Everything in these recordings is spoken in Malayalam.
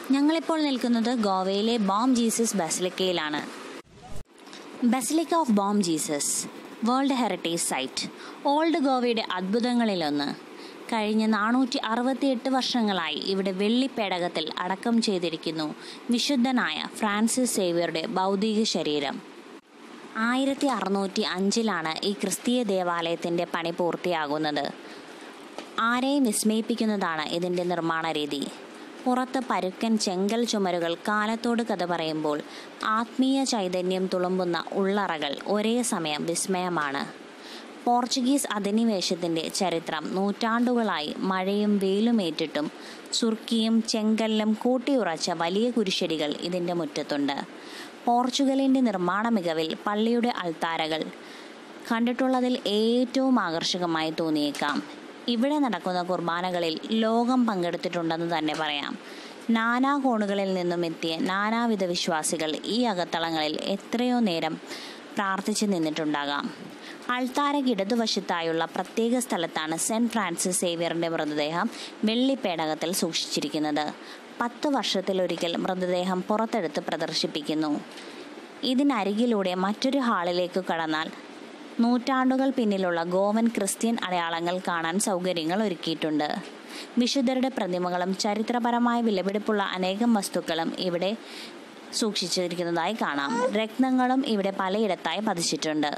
ഞങ്ങളിപ്പോൾ നിൽക്കുന്നത് ഗോവയിലെ ബോം ജീസസ് ബസിലിക്കയിലാണ് basilica of Bom Jesus world heritage site old ഗോവയുടെ അത്ഭുതങ്ങളിലൊന്ന് കഴിഞ്ഞ നാനൂറ്റി അറുപത്തിയെട്ട് വർഷങ്ങളായി ഇവിടെ വെള്ളിപ്പേടകത്തിൽ അടക്കം ചെയ്തിരിക്കുന്നു വിശുദ്ധനായ ഫ്രാൻസിസ് സേവ്യറുടെ ഭൗതിക ശരീരം ആയിരത്തി അറുന്നൂറ്റി അഞ്ചിലാണ് ഈ ക്രിസ്തീയ ദേവാലയത്തിൻ്റെ പണി പൂർത്തിയാകുന്നത് ആരെയും വിസ്മയിപ്പിക്കുന്നതാണ് ഇതിൻ്റെ നിർമ്മാണ രീതി പുറത്ത് പരുക്കൻ ചെങ്കൽ ചുമരുകൾ കാലത്തോട് കഥ പറയുമ്പോൾ ആത്മീയ ചൈതന്യം തുളുമ്പുന്ന ഉള്ളറകൾ ഒരേ സമയം വിസ്മയമാണ് പോർച്ചുഗീസ് അധിനിവേശത്തിൻ്റെ ചരിത്രം നൂറ്റാണ്ടുകളായി മഴയും വെയിലുമേറ്റിട്ടും സുർക്കിയും ചെങ്കല്ലും കൂട്ടിയുറച്ച വലിയ കുരിശടികൾ ഇതിൻ്റെ മുറ്റത്തുണ്ട് പോർച്ചുഗലിൻ്റെ നിർമ്മാണ മികവിൽ പള്ളിയുടെ അൾത്താരകൾ കണ്ടിട്ടുള്ളതിൽ ഏറ്റവും ആകർഷകമായി തോന്നിയേക്കാം ഇവിടെ നടക്കുന്ന കുർബാനകളിൽ ലോകം പങ്കെടുത്തിട്ടുണ്ടെന്ന് തന്നെ പറയാം നാനാ കോണുകളിൽ നിന്നും എത്തിയ നാനാവിധ വിശ്വാസികൾ ഈ അകത്തളങ്ങളിൽ എത്രയോ നേരം പ്രാർത്ഥിച്ചു നിന്നിട്ടുണ്ടാകാം അൾത്താരയ്ക്ക് ഇടതുവശത്തായുള്ള പ്രത്യേക സ്ഥലത്താണ് സെൻറ്റ് ഫ്രാൻസിസ് സേവിയറിൻ്റെ മൃതദേഹം വെള്ളിപ്പേടകത്തിൽ സൂക്ഷിച്ചിരിക്കുന്നത് പത്ത് വർഷത്തിലൊരിക്കൽ മൃതദേഹം പുറത്തെടുത്ത് പ്രദർശിപ്പിക്കുന്നു ഇതിനരികിലൂടെ മറ്റൊരു ഹാളിലേക്ക് കടന്നാൽ നൂറ്റാണ്ടുകൾ പിന്നിലുള്ള ഗോവൻ ക്രിസ്ത്യൻ അടയാളങ്ങൾ കാണാൻ സൗകര്യങ്ങൾ ഒരുക്കിയിട്ടുണ്ട് വിശുദ്ധരുടെ പ്രതിമകളും ചരിത്രപരമായ വിലപിടിപ്പുള്ള അനേകം വസ്തുക്കളും ഇവിടെ സൂക്ഷിച്ചിരിക്കുന്നതായി കാണാം രത്നങ്ങളും ഇവിടെ പലയിടത്തായി പതിച്ചിട്ടുണ്ട്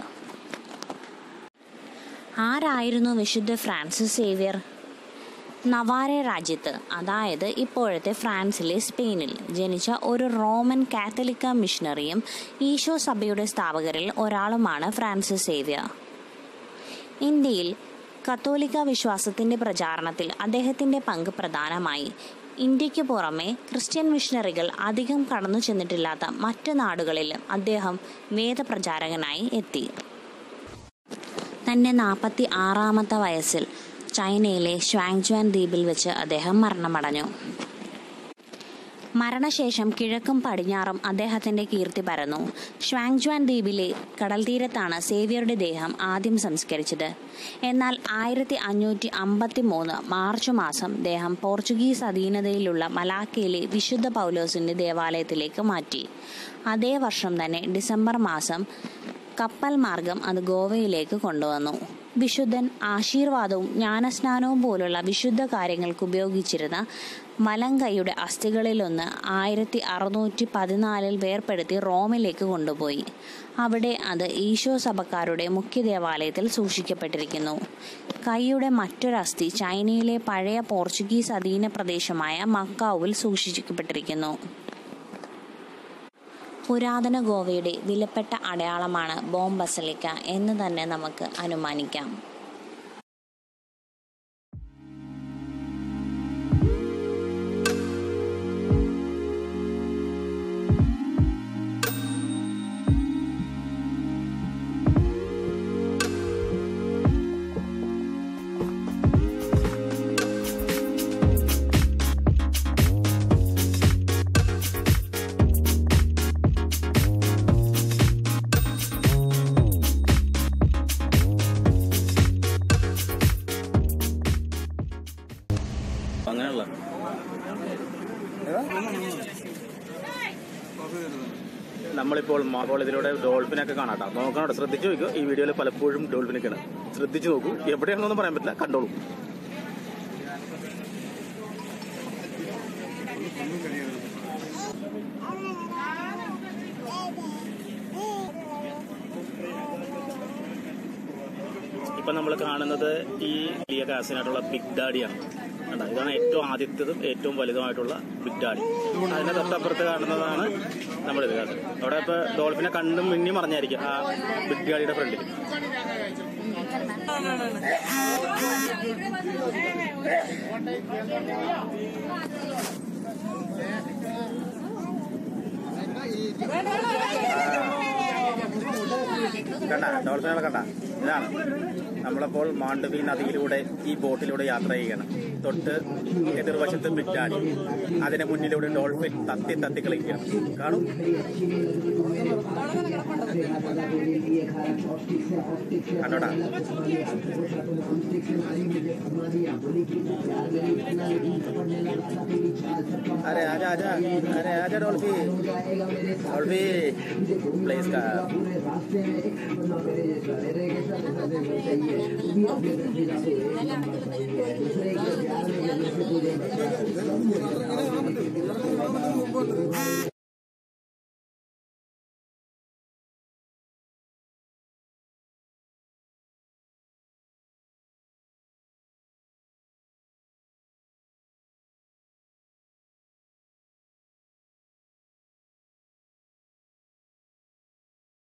ആരായിരുന്നു വിശുദ്ധ ഫ്രാൻസിസ് സേവിയർ നവാരെ രാജ്യത്ത് അതായത് ഇപ്പോഴത്തെ ഫ്രാൻസിലെ സ്പെയിനിൽ ജനിച്ച ഒരു റോമൻ കാത്തലിക്ക മിഷണറിയും ഈശോ സഭയുടെ സ്ഥാപകരിൽ ഒരാളുമാണ് ഫ്രാൻസിസ് സേവ്യർ ഇന്ത്യയിൽ കത്തോലിക്ക വിശ്വാസത്തിന്റെ പ്രചാരണത്തിൽ അദ്ദേഹത്തിന്റെ പങ്ക് പ്രധാനമായി ഇന്ത്യക്ക് പുറമെ ക്രിസ്ത്യൻ മിഷണറികൾ അധികം കടന്നു ചെന്നിട്ടില്ലാത്ത മറ്റ് നാടുകളിലും അദ്ദേഹം വേദപ്രചാരകനായി എത്തി തൻ്റെ നാൽപ്പത്തി ആറാമത്തെ വയസ്സിൽ ചൈനയിലെ ഷ്വാങ്ജ്വാൻ ദ്വീപിൽ വെച്ച് അദ്ദേഹം മരണമടഞ്ഞു മരണശേഷം കിഴക്കും പടിഞ്ഞാറും അദ്ദേഹത്തിന്റെ കീർത്തി പരന്നു ഷ്വാങ്ജ്വാൻ ദ്വീപിലെ കടൽ തീരത്താണ് സേവ്യറുടെ ദേഹം ആദ്യം സംസ്കരിച്ചത് എന്നാൽ ആയിരത്തി അഞ്ഞൂറ്റി അമ്പത്തി മൂന്ന് മാർച്ച് മാസം ദേഹം പോർച്ചുഗീസ് അധീനതയിലുള്ള മലാക്കയിലെ വിശുദ്ധ പൗലോസിന്റെ ദേവാലയത്തിലേക്ക് മാറ്റി അതേ വർഷം തന്നെ ഡിസംബർ മാസം കപ്പൽ മാർഗം അത് ഗോവയിലേക്ക് കൊണ്ടുവന്നു വിശുദ്ധൻ ആശീർവാദവും ജ്ഞാനസ്നാനവും പോലുള്ള വിശുദ്ധ കാര്യങ്ങൾക്ക് ഉപയോഗിച്ചിരുന്ന വലങ്കൈയുടെ അസ്ഥികളിലൊന്ന് ആയിരത്തി അറുന്നൂറ്റി പതിനാലിൽ വേർപ്പെടുത്തി റോമിലേക്ക് കൊണ്ടുപോയി അവിടെ അത് ഈശോ സഭക്കാരുടെ മുഖ്യ ദേവാലയത്തിൽ സൂക്ഷിക്കപ്പെട്ടിരിക്കുന്നു കൈയുടെ മറ്റൊരസ്ഥി ചൈനയിലെ പഴയ പോർച്ചുഗീസ് അധീന പ്രദേശമായ മക്കാവുവിൽ സൂക്ഷിക്കപ്പെട്ടിരിക്കുന്നു പുരാതന ഗോവയുടെ വിലപ്പെട്ട അടയാളമാണ് ബോം ബസലിക്ക എന്ന് തന്നെ നമുക്ക് അനുമാനിക്കാം അങ്ങനെയുള്ള നമ്മളിപ്പോൾ അപ്പോൾ ഇതിലൂടെ ഡോൾഫിനൊക്കെ കാണാട്ടോ നോക്കണോട്ടോ ശ്രദ്ധിച്ചു നോക്കൂ ഈ വീഡിയോയിൽ പലപ്പോഴും ഡോൾഫിനൊക്കെയാണ് ശ്രദ്ധിച്ചു നോക്കൂ എവിടെയാണെന്നൊന്നും പറയാൻ പറ്റില്ല കണ്ടോളൂ ഇപ്പൊ നമ്മൾ കാണുന്നത് ഈ വലിയ കാസിനായിട്ടുള്ള ബിഗ് ഡാഡിയാണ് കണ്ടോ ഇതാണ് ഏറ്റവും ആദ്യത്തേതും ഏറ്റവും വലുതുമായിട്ടുള്ള ബിഗ് ഡാഡി അതിന്റെ തൊട്ടപ്പുറത്ത് കാണുന്നതാണ് നമ്മുടെ ഇത് കാണുന്നത് അവിടെ ഇപ്പൊ ഡോൾഫിനെ കണ്ടും മിന്നി മറിഞ്ഞായിരിക്കും ആ ബിഗ് ഡാഡിയുടെ ഫ്രണ്ടിൽ കണ്ട ഡോൾഫിനുകളെ കണ്ട ഇതാണ് നമ്മളപ്പോൾ മാണ്ഡവി നദിയിലൂടെ ഈ ബോട്ടിലൂടെ യാത്ര ചെയ്യുകയാണ് തൊട്ട് എതിർവശത്ത് ബിറ്റാടി അതിന് മുന്നിലൂടെ ഡോൾഫിൻ തത്തി തത്തി കളിക്കുകയാണ് കാണും കണ്ടോടാ अरे आजा आजा अरे आजा डॉल्फी डॉल्फी प्लीज का Thank you.